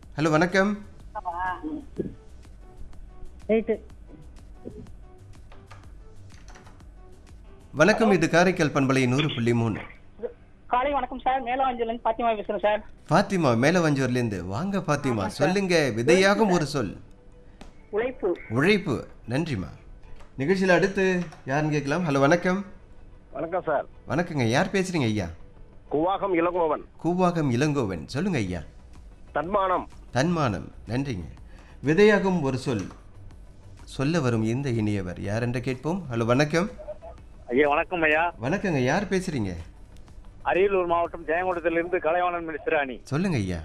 Hello வணக்கம் right வணக்கம் இது காரைக்கால் பண்பலை நூறு புள்ளி மூணு காலை வணக்கம் சார் மேலவாஞ்சலேருந்து பாத்திமா பேசுறேன் சார் பாத்திமா மேலவஞ்சூர்லேருந்து வாங்க பாத்திமா சொல்லுங்க விதையாகும் ஒரு சொல் உழைப்பு உழைப்பு நன்றிம்மா நிகழ்ச்சியில் அடுத்து யாருன்னு கேட்கலாம் ஹலோ வணக்கம் வணக்கம் சார் வணக்கங்க யார் பேசுறீங்க ஐயா குவாகம் இளங்கோவன் கூவாகம் இளங்கோவன் சொல்லுங்க ஐயா தன்மானம் தன்மானம் நன்றிங்க விதையாகும் ஒரு சொல் சொல்ல வரும் இந்த இனியவர் யார் என்று கேட்போம் ஹலோ வணக்கம் ஐயா வணக்கம் ஐயா வணக்கங்க யார் பேசுறீங்க அரியலூர் மாவட்டம் ஜெயங்கொண்டத்திலிருந்து கலைவாணன் மினிஸ்திராணி சொல்லுங்க ஐயா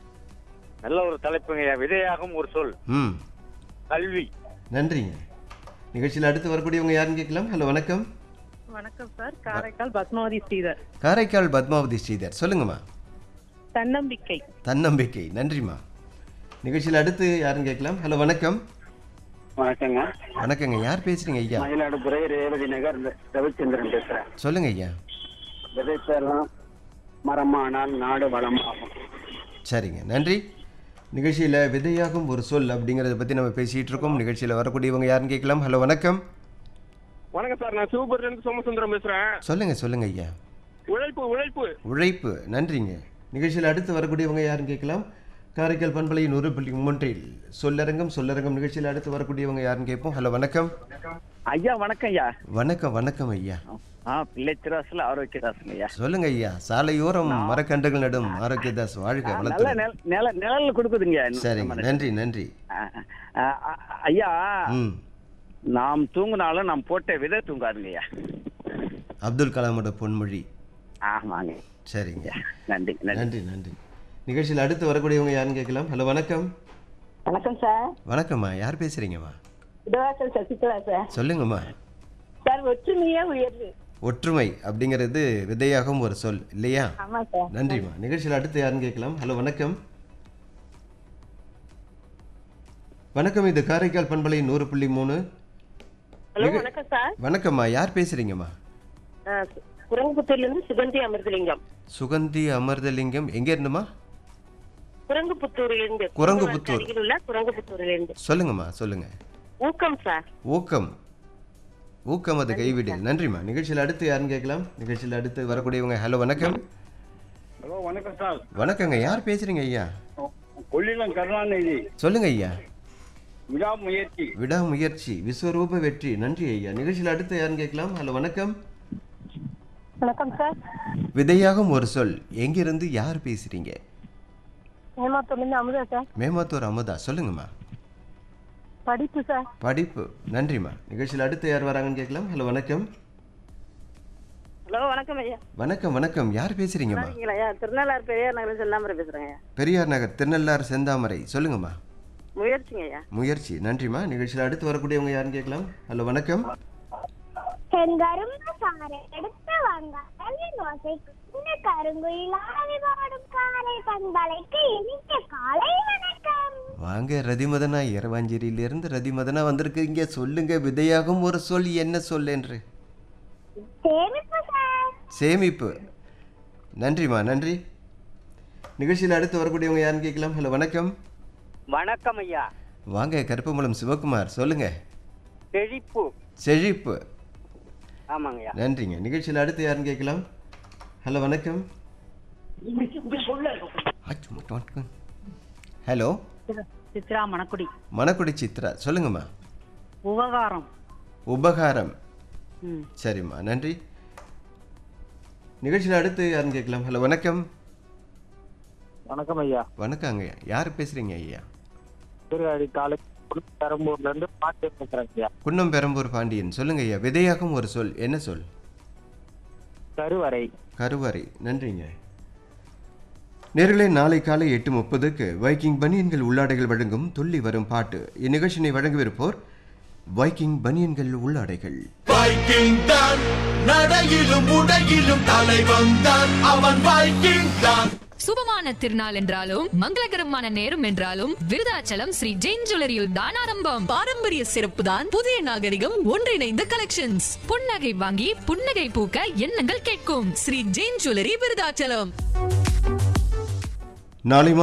நல்ல ஒரு தலைப்புங்க ஐயா விதையாகும் ஒரு சொல் ம் கல்வி நன்றிங்க நிகழ்ச்சியில் அடுத்து வரக்கூடியவங்க யாருன்னு கேட்கலாம் ஹலோ வணக்கம் வணக்கம் சார் காரைக்கால் பத்மாவதி ஸ்ரீதர் காரைக்கால் பத்மாவதி ஸ்ரீதர் சொல்லுங்கம்மா தன்னம்பிக்கை தன்னம்பிக்கை நன்றிம்மா நிகழ்ச்சியில் அடுத்து யாருன்னு கேட்கலாம் ஹலோ வணக்கம் வணக்கங்க வணக்கங்க யார் பேசுறீங்க ஐயா மயிலாடுதுறை ரேவதி நகர் ரவிச்சந்திரன் பேசுறேன் சொல்லுங்க ஐயா விதைப்பெல்லாம் மரமானால் நாடு வளமாகும் சரிங்க நன்றி நிகழ்ச்சியில் விதையாகும் ஒரு சொல் அப்படிங்கிறத பற்றி நம்ம பேசிகிட்டு இருக்கோம் நிகழ்ச்சியில் வரக்கூடியவங்க யாருன்னு கேட்கலாம் ஹலோ வணக்கம் வணக்கம் சார் நான் சிவபுரில இருந்து சோமசுந்தரம் பேசுறேன் சொல்லுங்க சொல்லுங்க ஐயா உழைப்பு உழைப்பு உழைப்பு நன்றிங்க நிகழ்ச்சியில் அடுத்து வரக்கூடியவங்க யாருன்னு கேட்கலாம் காரைக்கால் பண்பலை நூறு புள்ளி மூன்றில் சொல்லரங்கம் சொல்லரங்கம் நிகழ்ச்சியில் அடுத்து வரக்கூடியவங்க யாருன்னு கேட்போம் ஹலோ வணக்கம் ஐயா வணக்கம் ஐயா வணக்கம் வணக்கம் ஐயா ஆ பிள்ளைச்சிராசுல ஆரோக்கியதாசுங்க ஐயா சொல்லுங்க ஐயா சாலையோரம் மரக்கன்றுகள் நடும் ஆரோக்கியதாஸ் வாழ்க நல்ல வளர்த்து நில நில நிழல் கொடுக்குதுங்க சரிங்க நன்றி நன்றி ஆ, ஆ, ஆ, ஐயா ம் நாம் தூங்கினாலும் நாம் போட்ட விதை தூங்காதுங்க ஐயா அப்துல் கலாமோட பொன்மொழி ஆமாங்க சரிங்க நன்றி நன்றி நன்றி நன்றி நிகழ்ச்சியில் அடுத்து வரக்கூடியவங்க யாருன்னு கேட்கலாம் ஹலோ வணக்கம் வணக்கம் சார் வணக்கம்மா யார் பேசுறீங்கம்மா இடவாசல் சசிகலா சார் சொல்லுங்கம்மா சார் ஒற்றுமையே உயர்வு ஒற்றுமை அப்படிங்கிறது விதையாகும் ஒரு சொல் இல்லையா ஆமா சார் நன்றிம்மா நிகழ்ச்சியில் அடுத்து யாருன்னு கேட்கலாம் ஹலோ வணக்கம் வணக்கம் இது காரைக்கால் பண்பலை நூறு புள்ளி மூணு ஹலோ வணக்கம் சார் வணக்கம்மா யார் பேசுறீங்கம்மா குரங்குப்புத்தூர்ல இருந்து சுகந்தி அமிர்தலிங்கம் சுகந்தி அமர்தலிங்கம் எங்க இருந்துமா குரங்குப்புத்தூர்ல இருந்து குரங்குப்புத்தூர். அருகில் உள்ள குரங்குப்புத்தூர்ல இருந்து சொல்லுங்கம்மா சொல்லுங்க ஊக்கம் சார் ஊக்கம் ஊக்கம் அது கைவிடு நன்றிம்மா நிகழ்ச்சியில் அடுத்து யாருன்னு கேட்கலாம் நிகழ்ச்சியில் அடுத்து வரக்கூடியவங்க ஹலோ வணக்கம் ஹலோ வணக்கம் சார் வணக்கங்க யார் பேசுறீங்க ஐயா கொள்ளிலம் கருணாநிதி சொல்லுங்க ஐயா விடாமுயற்சி விடாமுயற்சி விஸ்வரூப வெற்றி நன்றி ஐயா நிகழ்ச்சியில் அடுத்து யாருன்னு கேட்கலாம் ஹலோ வணக்கம் வணக்கம் சார் விதையாகும் ஒரு சொல் எங்கிருந்து யார் பேசுறீங்க ஏமாத்தூர்ல இருந்து அமுதா சார் மேமாத்தூர் அமுதா சொல்லுங்கம்மா படிப்பு சார் படிப்பு நன்றிம்மா நிகழ்ச்சியில் அடுத்து யார் வராங்கன்னு கேட்கலாம் ஹலோ வணக்கம் ஹலோ வணக்கம் ஐயா வணக்கம் வணக்கம் யார் பேசுறீங்கம்மா இருக்கீங்களா ஐயா திருநள்ளாறு பெரியார் நகர் செல்லாமரை பேசுறேங்க ஐயா பெரியார் நகர் திருநள்ளாறு செந்தாமரை சொல்லுங்கம்மா முயற்சிங்க ஐயா முயற்சி நன்றிம்மா நிகழ்ச்சியில் அடுத்து வரக்கூடியவங்க யாருன்னு கேட்கலாம் ஹலோ வணக்கம் செங்கரும்பு சாறை எடுத்து வாங்க கல்லின் ஓசை இந்த கருங்குயிலாவி பாடும் காலை பண்பலைக்கு இனிக்க காலை வணக்கம் வாங்க ரதிமதனா இரவாஞ்சேரியிலிருந்து ரதிமதனா வந்திருக்கீங்க சொல்லுங்க விதையாகும் ஒரு சொல் என்ன சொல் என்று சேமிப்பு சார் சேமிப்பு நன்றிம்மா நன்றி நிகழ்ச்சியில் அடுத்து வரக்கூடியவங்க யாருன்னு கேட்கலாம் ஹலோ வணக்கம் வணக்கம் ஐயா வாங்க கருப்பமலம் சிவகுமார் சொல்லுங்க செழிப்பு செழிப்பு ஆமாங்க ஐயா நன்றிங்க நிகழ்ச்சியில் அடுத்து யாருன்னு கேட்கலாம் ஹலோ வணக்கம் ஆச்சு, மட்டும், மட்டும். ஹலோ சித்ரா மணக்குடி மணக்குடி சித்ரா சொல்லுங்கம்மா உபகாரம் உபகாரம் ம் சரிம்மா நன்றி நிகழ்ச்சியில் அடுத்து யாருன்னு கேட்கலாம் ஹலோ வணக்கம் வணக்கம் ஐயா வணக்கங்க யார் பேசுறீங்க ஐயா திருவாடி காலை பெரம்பூர்ல இருந்து பாட்டு பேசுறேன் ஐயா குன்னம் பெரம்பூர் பாண்டியன் சொல்லுங்க ஐயா விதையாகும் ஒரு சொல் என்ன சொல் கருவறை கருவறை நன்றிங்க நேர்களே நாளை காலை எட்டு முப்பதுக்கு வைக்கிங் பனியன்கள் உள்ளாடைகள் வழங்கும் துள்ளி வரும் பாட்டு இந்நிகழ்ச்சியை வழங்கவிருப்போர் வைக்கிங் பனியன்கள் உள்ளாடைகள் வைக்கிங் தான் நடையிலும் உடையிலும் தலைவன் தான் அவன் வைக்கிங் தான் சுபமான திருநாள் என்றாலும் மங்களகரமான நேரம் என்றாலும் விருதாச்சலம் ஸ்ரீ ஜெயின் ஜுவல்லரியில் தான் ஆரம்பம் பாரம்பரிய சிறப்பு தான் புதிய நாகரிகம் ஒன்றிணைந்த கலெக்ஷன்ஸ் புன்னகை வாங்கி புன்னகை பூக்க எண்ணங்கள் கேட்கும் ஸ்ரீ ஜெயின் ஜுவல்லரி விருதாச்சலம் நாளை